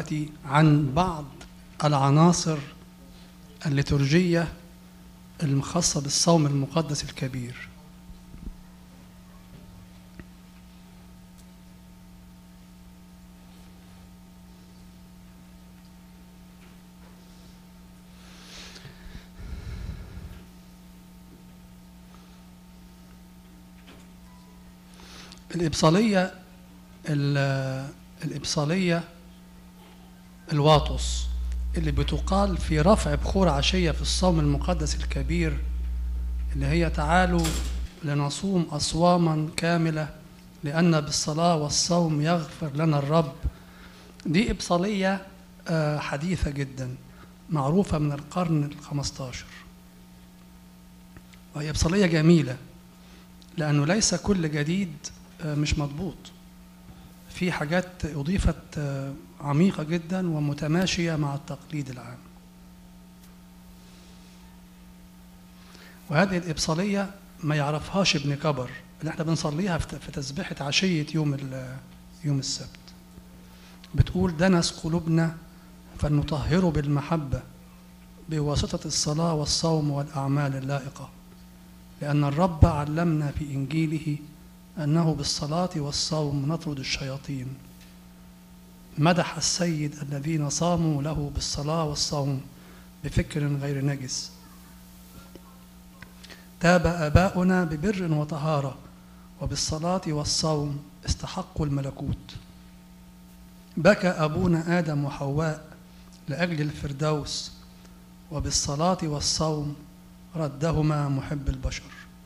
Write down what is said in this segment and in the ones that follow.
دلوقتي عن بعض العناصر الليتورجية المخصصة بالصوم المقدس الكبير الإبصالية ال- الإبصالية الواطس اللي بتقال في رفع بخور عشية في الصوم المقدس الكبير اللي هي تعالوا لنصوم أصواما كاملة لأن بالصلاة والصوم يغفر لنا الرب دي إبصالية آه، حديثة جدا معروفة من القرن الخمستاشر وهي إبصالية جميلة لأنه ليس كل جديد آه، مش مضبوط في حاجات أضيفت آه، عميقة جدا ومتماشية مع التقليد العام وهذه الإبصالية ما يعرفهاش ابن كبر اللي احنا بنصليها في في تسبيحة عشية يوم ال- يوم السبت بتقول دنس قلوبنا فلنطهره بالمحبة بواسطة الصلاة والصوم والأعمال اللائقة لأن الرب علمنا في إنجيله أنه بالصلاة والصوم نطرد الشياطين مدح السيد الذين صاموا له بالصلاة والصوم بفكر غير نجس تاب آباؤنا ببر وطهارة وبالصلاة والصوم استحقوا الملكوت بكى أبونا آدم وحواء لأجل الفردوس وبالصلاة والصوم ردهما محب البشر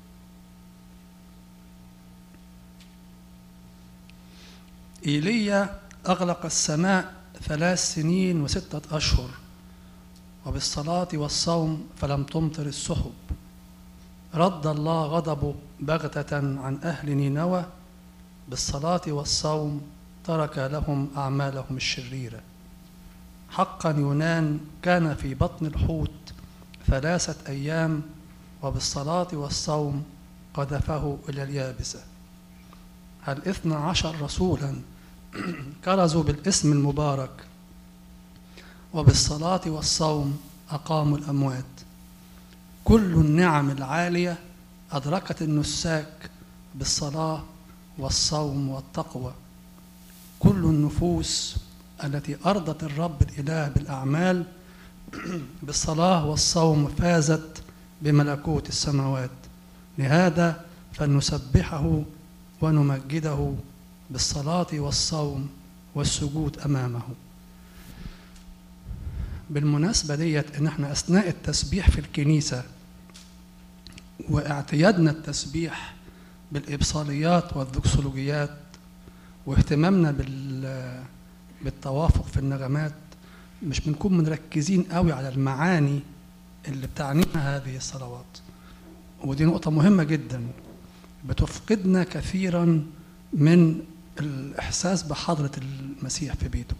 إيليا أغلق السماء ثلاث سنين وستة أشهر وبالصلاة والصوم فلم تمطر السحب رد الله غضبه بغتة عن أهل نينوى بالصلاة والصوم ترك لهم أعمالهم الشريرة حقا يونان كان في بطن الحوت ثلاثة أيام وبالصلاة والصوم قذفه إلى اليابسة هل إثنى عشر رسولا كرزوا بالاسم المبارك وبالصلاة والصوم أقاموا الأموات كل النعم العالية أدركت النساك بالصلاة والصوم والتقوى كل النفوس التي أرضت الرب الإله بالأعمال بالصلاة والصوم فازت بملكوت السماوات لهذا فلنسبحه ونمجده بالصلاة والصوم والسجود أمامه بالمناسبة ديت إن احنا أثناء التسبيح في الكنيسة واعتيادنا التسبيح بالإبصاليات والذكسولوجيات واهتمامنا بال بالتوافق في النغمات مش بنكون مركزين قوي على المعاني اللي بتعنيها هذه الصلوات ودي نقطة مهمة جدا بتفقدنا كثيرا من الإحساس بحضرة المسيح في بيته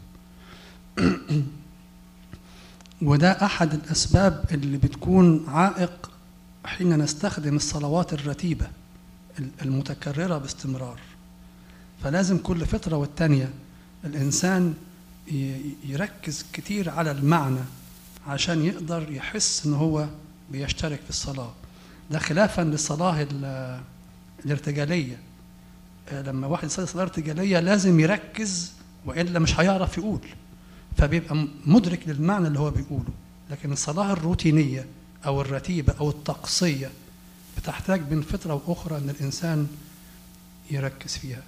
وده أحد الأسباب اللي بتكون عائق حين نستخدم الصلوات الرتيبة المتكررة باستمرار فلازم كل فترة والتانية الإنسان ي- يركز كتير على المعنى عشان يقدر يحس إن هو بيشترك في الصلاة ده خلافا للصلاة ال- الارتجالية آه، لما واحد يصلي صلاة ارتجالية لازم يركز وإلا مش هيعرف يقول فبيبقى م- مدرك للمعنى اللي هو بيقوله لكن الصلاة الروتينية أو الرتيبة أو الطقسية بتحتاج بين فترة وأخرى أن الإنسان يركز فيها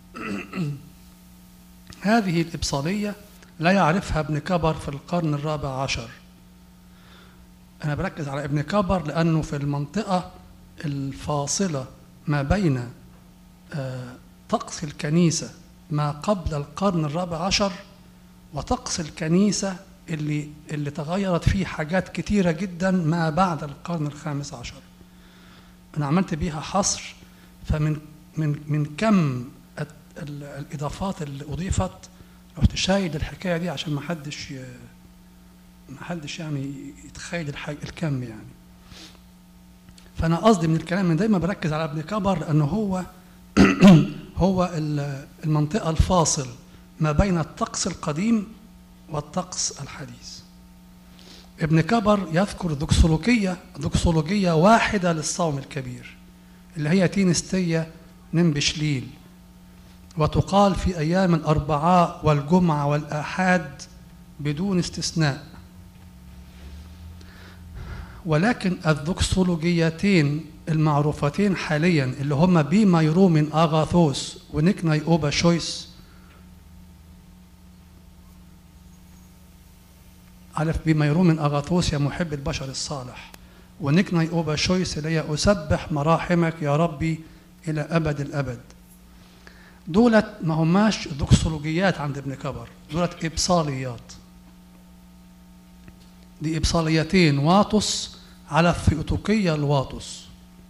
هذه الإبصالية لا يعرفها ابن كبر في القرن الرابع عشر أنا بركز على ابن كبر لأنه في المنطقة الفاصلة ما بين آه، طقس الكنيسة ما قبل القرن الرابع عشر وطقس الكنيسة اللي اللي تغيرت فيه حاجات كتيرة جدا ما بعد القرن الخامس عشر أنا عملت بيها حصر فمن من من كم الت- ال- الإضافات اللي أضيفت رحت شايد الحكاية دي عشان ما حدش ي- ما حدش يعني يتخيل الحاج الكم يعني فأنا قصدي من الكلام من دايما بركز على ابن كبر لأنه هو هو ال- المنطقة الفاصل ما بين الطقس القديم والطقس الحديث ابن كبر يذكر دوكسولوجية دوكسولوجية واحدة للصوم الكبير اللي هي تينستية نمبشليل وتقال في أيام الأربعاء والجمعة والآحاد بدون استثناء ولكن الدوكسولوجيتين المعروفتين حاليا اللي هما بيمايرو من أغاثوس ونيكناي أوبا شويس عارف بما من أغاثوس يا محب البشر الصالح ونكني أوبا شويس اللي هي أسبح مراحمك يا ربي إلى أبد الأبد دولت ما هماش دوكسولوجيات عند ابن كبر دولت إبصاليات دي إبصاليتين واطس على الثيوتوكية الواطس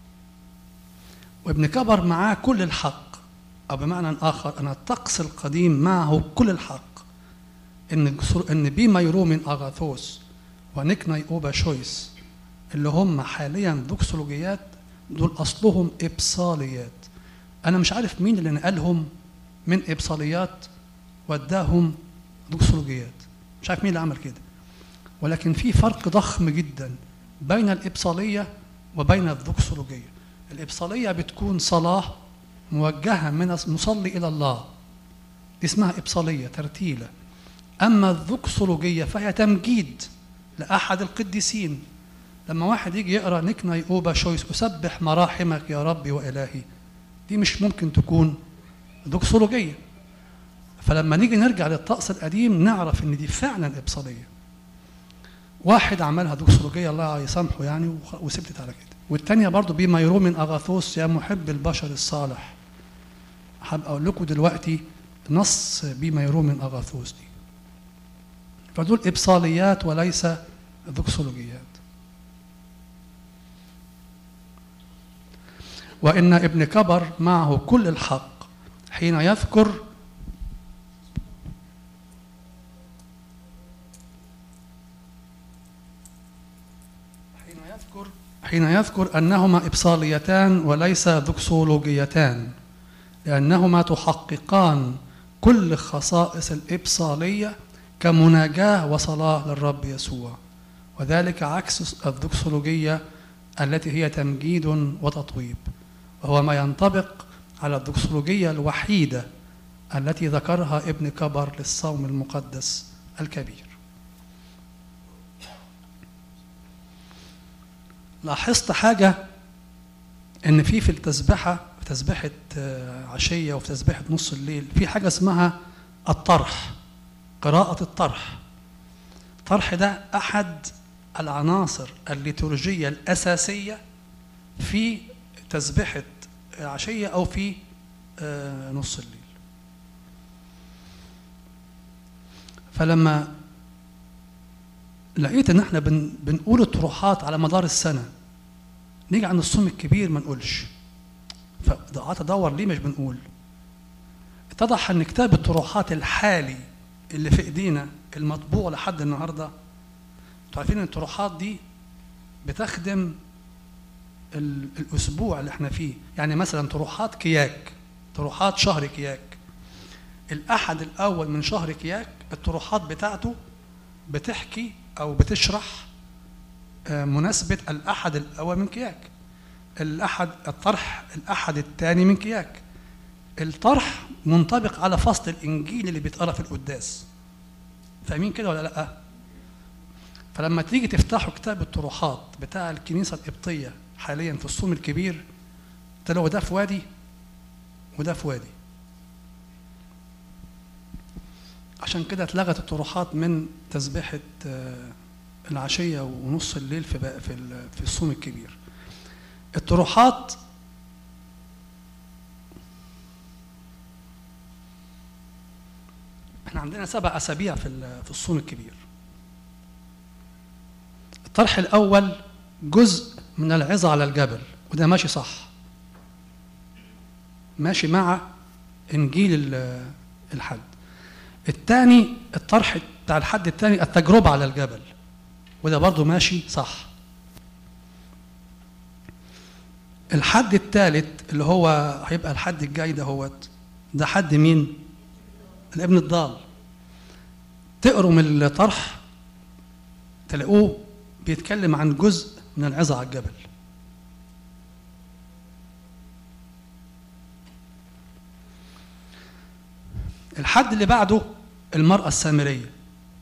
وابن كبر معاه كل الحق أو بمعنى آخر أن الطقس القديم معه كل الحق ان ان بيما يرو من اغاثوس ونكناي اوبا شويس اللي هم حاليا دوكسولوجيات دول اصلهم ابصاليات انا مش عارف مين اللي نقلهم من ابصاليات وداهم دوكسولوجيات مش عارف مين اللي عمل كده ولكن في فرق ضخم جدا بين الابصاليه وبين الدوكسولوجيه الابصاليه بتكون صلاه موجهه من المصلي الى الله دي اسمها ابصاليه ترتيله أما الذوكسولوجية فهي تمجيد لأحد القديسين لما واحد يجي يقرأ نكناي أوبا شويس أسبح مراحمك يا ربي وإلهي دي مش ممكن تكون دوكسولوجية فلما نيجي نرجع للطقس القديم نعرف إن دي فعلا إبصالية واحد عملها دوكسولوجية الله يسامحه يعني وثبتت على كده والتانية برضو بما يرو من أغاثوس يا محب البشر الصالح هبقى أقول لكم دلوقتي نص بما يرو من أغاثوس دي فدول إبصاليات وليس دوكسولوجيات وإن ابن كبر معه كل الحق حين يذكر حين يذكر حين يذكر أنهما إبصاليتان وليس دوكسولوجيتان لأنهما تحققان كل خصائص الإبصالية كمناجاة وصلاة للرب يسوع وذلك عكس الدوكسولوجية التي هي تمجيد وتطويب وهو ما ينطبق على الدوكسولوجية الوحيدة التي ذكرها ابن كبر للصوم المقدس الكبير لاحظت حاجة إن في في التسبحة في تسبحة عشية وفي تسبحة نص الليل في حاجة اسمها الطرح قراءة الطرح الطرح ده أحد العناصر الليتورجية الأساسية في تسبحة عشية أو في نص الليل فلما لقيت ان احنا بن بنقول الطروحات على مدار السنه نيجي عند الصوم الكبير ما نقولش فقعدت ادور ليه مش بنقول اتضح ان كتاب الطروحات الحالي اللي في ايدينا المطبوع لحد النهارده انتوا عارفين ان الطروحات دي بتخدم الاسبوع اللي احنا فيه يعني مثلا طروحات كياك طروحات شهر كياك الاحد الاول من شهر كياك الطروحات بتاعته بتحكي او بتشرح مناسبه الاحد الاول من كياك الاحد الطرح الاحد الثاني من كياك الطرح منطبق على فصل الانجيل اللي بيتقرا في القداس فاهمين كده ولا لا فلما تيجي تفتحوا كتاب الطروحات بتاع الكنيسه القبطيه حاليا في الصوم الكبير تلاقوا ده في وادي وده في وادي عشان كده اتلغت الطروحات من تسبيحه العشيه ونص الليل في في في الصوم الكبير الطروحات احنا عندنا سبع اسابيع في في الصوم الكبير الطرح الاول جزء من العظه على الجبل وده ماشي صح ماشي مع انجيل الحد الثاني الطرح بتاع الحد الثاني التجربه على الجبل وده برضه ماشي صح الحد الثالث اللي هو هيبقى الحد الجاي ده هوت ده حد مين الابن الضال تقروا من الطرح تلاقوه بيتكلم عن جزء من العظة على الجبل الحد اللي بعده المرأة السامرية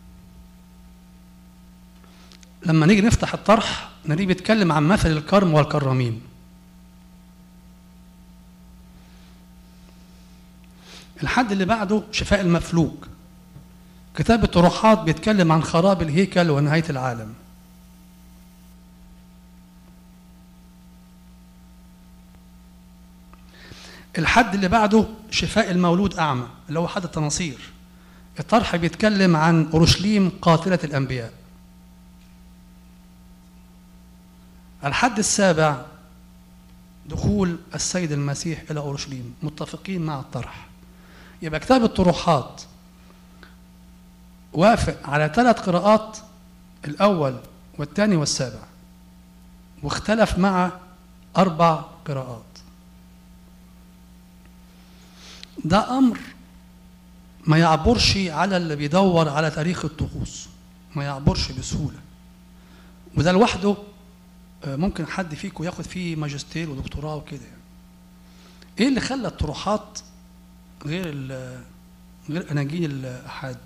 لما نيجي نفتح الطرح نلاقيه بيتكلم عن مثل الكرم والكرامين الحد اللي بعده شفاء المفلوج كتاب الطروحات بيتكلم عن خراب الهيكل ونهاية العالم الحد اللي بعده شفاء المولود أعمى اللي هو حد التناصير الطرح بيتكلم عن أورشليم قاتلة الأنبياء الحد السابع دخول السيد المسيح إلى أورشليم متفقين مع الطرح يبقى كتاب الطروحات وافق على ثلاث قراءات الأول والثاني والسابع واختلف مع أربع قراءات ده أمر ما يعبرش على اللي بيدور على تاريخ الطقوس ما يعبرش بسهولة وده لوحده ممكن حد فيكم ياخد فيه ماجستير ودكتوراه وكده يعني. ايه اللي خلى الطروحات غير غير اناجيل الاحاد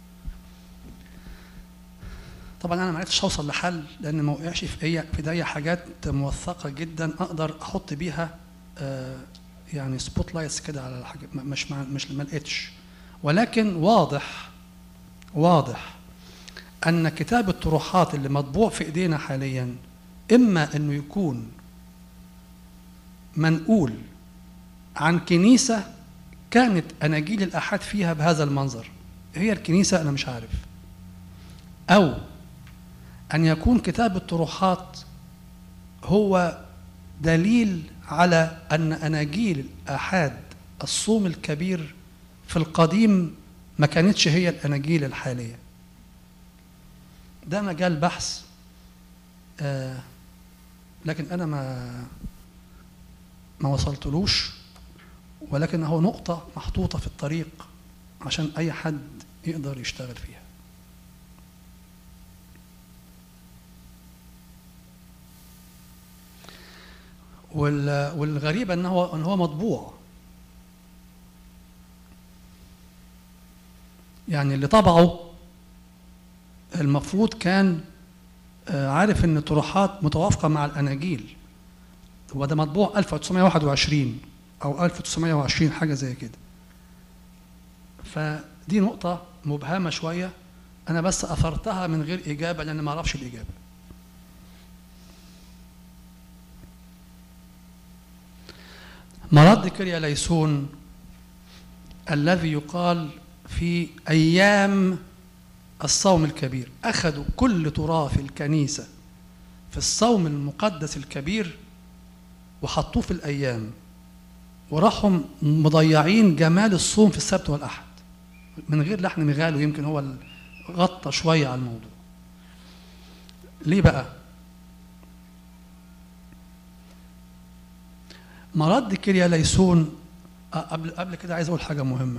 طبعا انا ما عرفتش اوصل لحل لان ما وقعش في اي في اي حاجات موثقه جدا اقدر احط بيها آه يعني سبوت لايتس كده على الحاجات مش مش ما لقيتش ولكن واضح واضح ان كتاب الطروحات اللي مطبوع في ايدينا حاليا اما انه يكون منقول عن كنيسه كانت اناجيل الاحاد فيها بهذا المنظر هي الكنيسه انا مش عارف او ان يكون كتاب الطروحات هو دليل على ان اناجيل الاحاد الصوم الكبير في القديم ما كانتش هي الاناجيل الحاليه ده مجال بحث آه لكن انا ما ما وصلتلوش ولكن هو نقطه محطوطه في الطريق عشان اي حد يقدر يشتغل فيها والغريب ان هو ان هو مطبوع يعني اللي طبعه المفروض كان عارف ان الطروحات متوافقه مع الاناجيل هو ده مطبوع 1921 او 1920 حاجه زي كده فدي نقطه مبهمه شويه انا بس اثرتها من غير اجابه لان ما اعرفش الاجابه مرد كريا ليسون الذي يقال في ايام الصوم الكبير اخذوا كل تراث الكنيسه في الصوم المقدس الكبير وحطوه في الايام وراحوا مضيعين جمال الصوم في السبت والاحد من غير لحن مغال ويمكن هو غطى شويه على الموضوع ليه بقى مرد كريا ليسون قبل قبل كده عايز اقول حاجه مهمه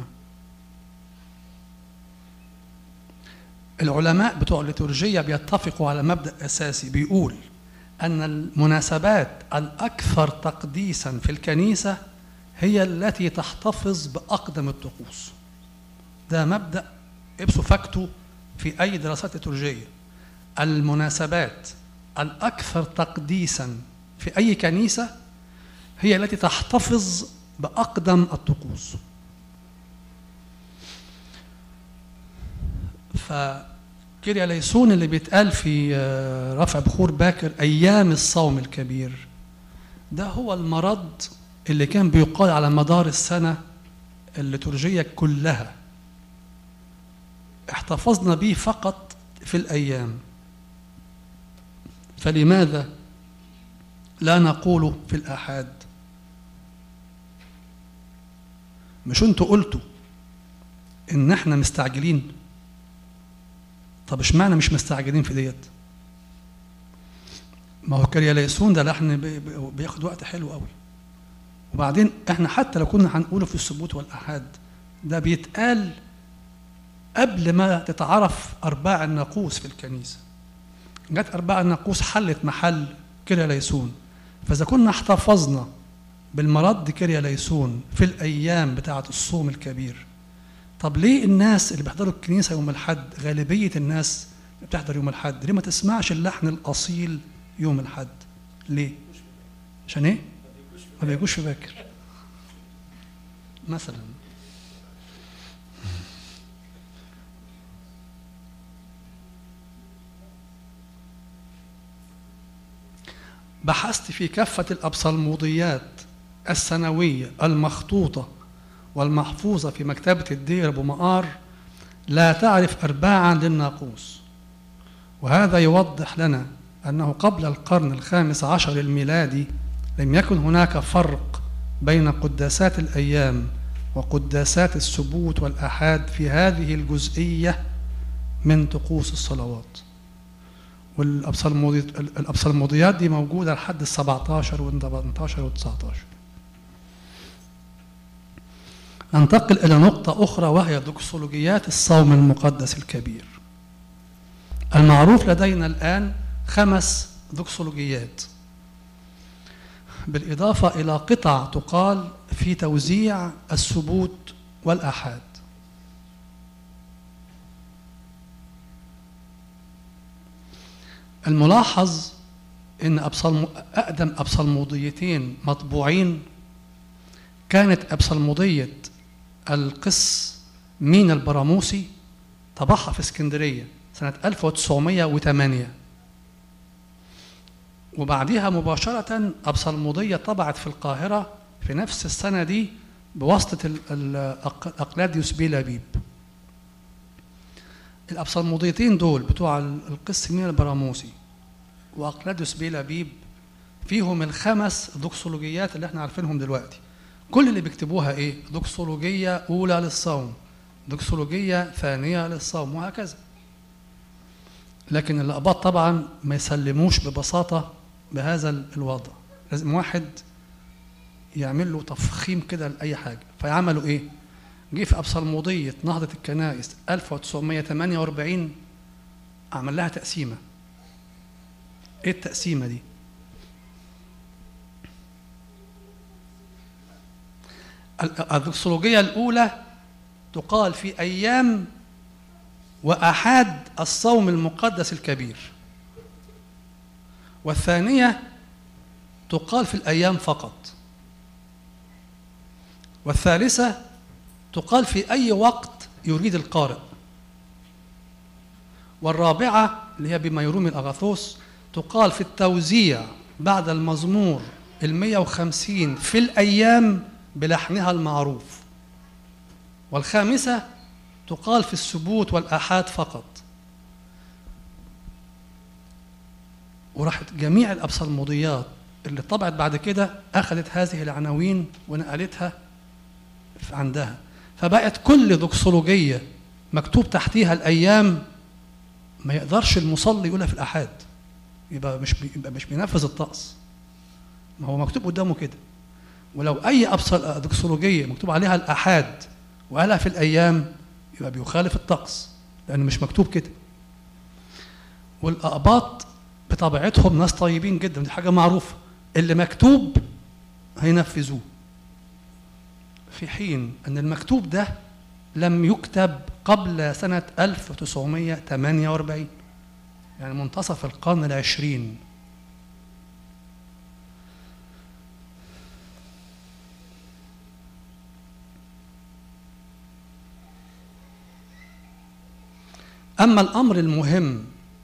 العلماء بتوع الليتورجية بيتفقوا على مبدأ أساسي بيقول أن المناسبات الأكثر تقديسا في الكنيسة هي التي تحتفظ بأقدم الطقوس ده مبدأ إبسو فاكتو في أي دراسات ليتورجية المناسبات الأكثر تقديسا في أي كنيسة هي التي تحتفظ بأقدم الطقوس فكيريا ليسون اللي بيتقال في رفع بخور باكر أيام الصوم الكبير ده هو المرض اللي كان بيقال على مدار السنة الليتورجية كلها احتفظنا به فقط في الأيام فلماذا لا نقول في الآحاد مش انتوا قلتوا ان احنا مستعجلين طب اشمعنى مش مستعجلين في ديت ما هو كرياليسون ده لحن بياخد وقت حلو قوي وبعدين احنا حتى لو كنا هنقوله في الثبوت والآحاد ده بيتقال قبل ما تتعرف أرباع الناقوس في الكنيسة جت أرباع الناقوس حلت محل كيريا ليسون فإذا كنا احتفظنا بالمرض كيريا ليسون في الأيام بتاعة الصوم الكبير طب ليه الناس اللي بيحضروا الكنيسة يوم الحد غالبية الناس اللي بتحضر يوم الحد ليه ما تسمعش اللحن الأصيل يوم الحد ليه عشان ايه ما بيجوش في باكر مثلا بحثت في كافة الأبصالموضيات السنوية المخطوطة والمحفوظة في مكتبة الدير أبو مقار لا تعرف أرباعا للناقوس وهذا يوضح لنا أنه قبل القرن الخامس عشر الميلادي لم يكن هناك فرق بين قداسات الأيام وقداسات السبوت والأحاد في هذه الجزئية من طقوس الصلوات والأبصالموضيات دي موجودة لحد ال 17 وال 18 وال 19 ننتقل إلى نقطة أخرى وهي دوكسولوجيات الصوم المقدس الكبير المعروف لدينا الآن خمس دوكسولوجيات بالإضافة إلى قطع تقال في توزيع السبوت والآحاد الملاحظ ان ابصال اقدم ابصالموضيتين مطبوعين كانت ابصالموضيه القس مين البراموسي طبعها في اسكندريه سنه 1908 وبعدها مباشره ابصالموضيه طبعت في القاهره في نفس السنه دي بواسطه اقلاديوس بيلابيب الابصالموضيتين دول بتوع القس مين البراموسي واقلاديوس بيلابيب فيهم الخمس دوكسولوجيات اللي احنا عارفينهم دلوقتي كل اللي بيكتبوها ايه دوكسولوجيه اولى للصوم دوكسولوجيه ثانيه للصوم وهكذا لكن الاباط طبعا ما يسلموش ببساطه بهذا الوضع لازم واحد يعمل له تفخيم كده لاي حاجه فيعملوا ايه جه في ابصالموضيه نهضه الكنائس 1948 عمل لها تقسيمه ايه التقسيمه دي الدوكسولوجيه الاولى تقال في ايام واحاد الصوم المقدس الكبير والثانيه تقال في الايام فقط والثالثه تقال في اي وقت يريد القارئ والرابعه اللي هي بما يروم الاغاثوس تقال في التوزيع بعد المزمور المية وخمسين في الأيام بلحنها المعروف والخامسة تقال في السبوت والآحاد فقط وراحت جميع الأبصالموضيات اللي طبعت بعد كده أخذت هذه العناوين ونقلتها عندها فبقت كل دوكسولوجية مكتوب تحتيها الأيام ما يقدرش المصلي يقولها في الآحاد يبقى مش بي يبقى مش بينفذ الطقس ما هو مكتوب قدامه كده ولو اي ابصر دوكسولوجيه مكتوب عليها الاحاد وقالها في الايام يبقى بيخالف الطقس لانه مش مكتوب كده والاقباط بطبيعتهم ناس طيبين جدا دي حاجه معروفه اللي مكتوب هينفذوه في حين ان المكتوب ده لم يكتب قبل سنه 1948 يعني منتصف القرن العشرين أما الأمر المهم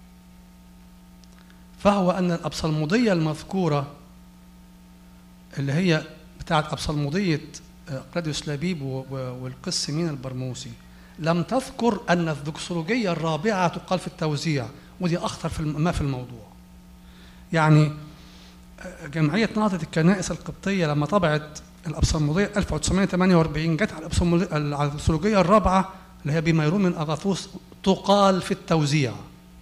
فهو أن الأبصالموضية المذكورة اللي هي بتاعت أبصالموضية قلاديوس لابيب والقس مين البرموسي لم تذكر أن الدوكسولوجية الرابعة تقال في التوزيع ودي أخطر في ما في الموضوع يعني جمعية نهضة الكنائس القبطية لما طبعت الأبصالموضية 1948 جت على الأبصالموضية الرابعة اللي هي بما يروم من أغاثوس تقال في التوزيع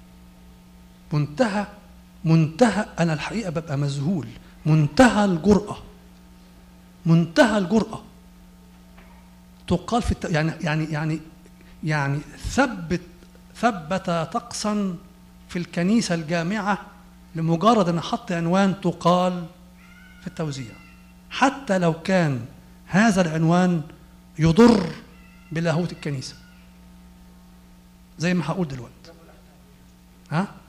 منتهى منتهى أنا الحقيقة ببقى مذهول منتهى الجرأة منتهى الجرأة تقال في الت... يعني يعني يعني يعني ثبت ثبت طقسا في الكنيسة الجامعة لمجرد أن حط عنوان تقال في التوزيع حتى لو كان هذا العنوان يضر بلاهوت الكنيسة زي ما هقول دلوقتي ها